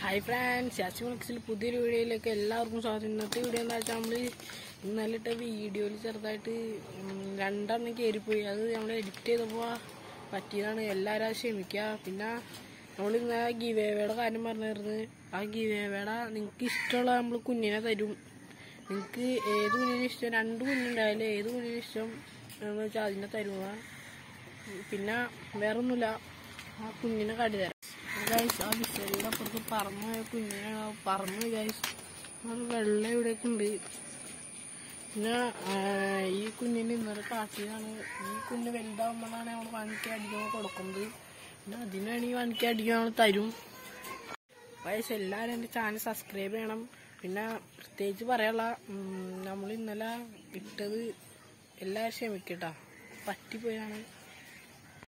hi France യാസി മിക്സിൽ പുതിയൊരു വീഡിയോയിലേക്ക് എല്ലാവർക്കും സ്വാഗതം ഇന്നത്തെ വീഡിയോ എന്താ വെച്ചാൽ നമ്മൾ ഇന്നലെ ഇട്ട വീഡിയോയിൽ ചെറുതായിട്ട് ഉം, രണ്ടെണ്ണം കയറിപ്പോയി അത് നമ്മൾ എഡിറ്റ് ചെയ്തപ്പോൾ പറ്റിയതാണ് എല്ലാവരും ക്ഷമിക്കുക പിന്നെ നമ്മൾ ഇന്ന് ആ ഗിവേവയുടെ കാര്യം പറഞ്ഞിരുന്നത് ആ ഗിവേവയുടെ നിങ്ങൾക്ക് ഇഷ്ടമുള്ള നമ്മൾ കുഞ്ഞിനെ തരും നിങ്ങൾക്ക് ഏത് കുഞ്ഞിനെ ഇഷ്ടം രണ്ട് കുഞ്ഞുണ്ടായാലും ഏത് കുഞ്ഞിനെ ഇഷ്ടം എന്ന് വെച്ചാൽ അതിനെ തരുക പിന്നെ വേറൊന്നുമില്ല ആ കുഞ്ഞിനെ കാട്ടി തരാം ഗൈസ് ആ വിസയുടെ അപ്പുറത്ത് പറന്നു പോയ കുഞ്ഞിനെ പറന്നു ഗൈസ് വെള്ളം ഇവിടെയൊക്കെ ഉണ്ട് പിന്നെ ആ, ഈ കുഞ്ഞിന് ഇന്നലെ കാട്ടിയതാണ് ഈ കുഞ്ഞ് വലുതാകുമ്പോഴാണ് നമ്മൾ വണിക്ക് അടിക്കുമ്പോൾ കൊടുക്കുന്നത് പിന്നെ അതിനാണ് ഈ വണിക്ക് അടിക്കാൻ നമ്മൾ തരും ഗൈസ് എല്ലാവരും എൻ്റെ ചാനൽ സബ്സ്ക്രൈബ് ചെയ്യണം പിന്നെ പ്രത്യേകിച്ച് പറയാനുള്ള നമ്മൾ ഇന്നലെ ഇട്ടത് എല്ലാവരും ക്ഷമിക്കട്ടാ പറ്റിപ്പോയാണ്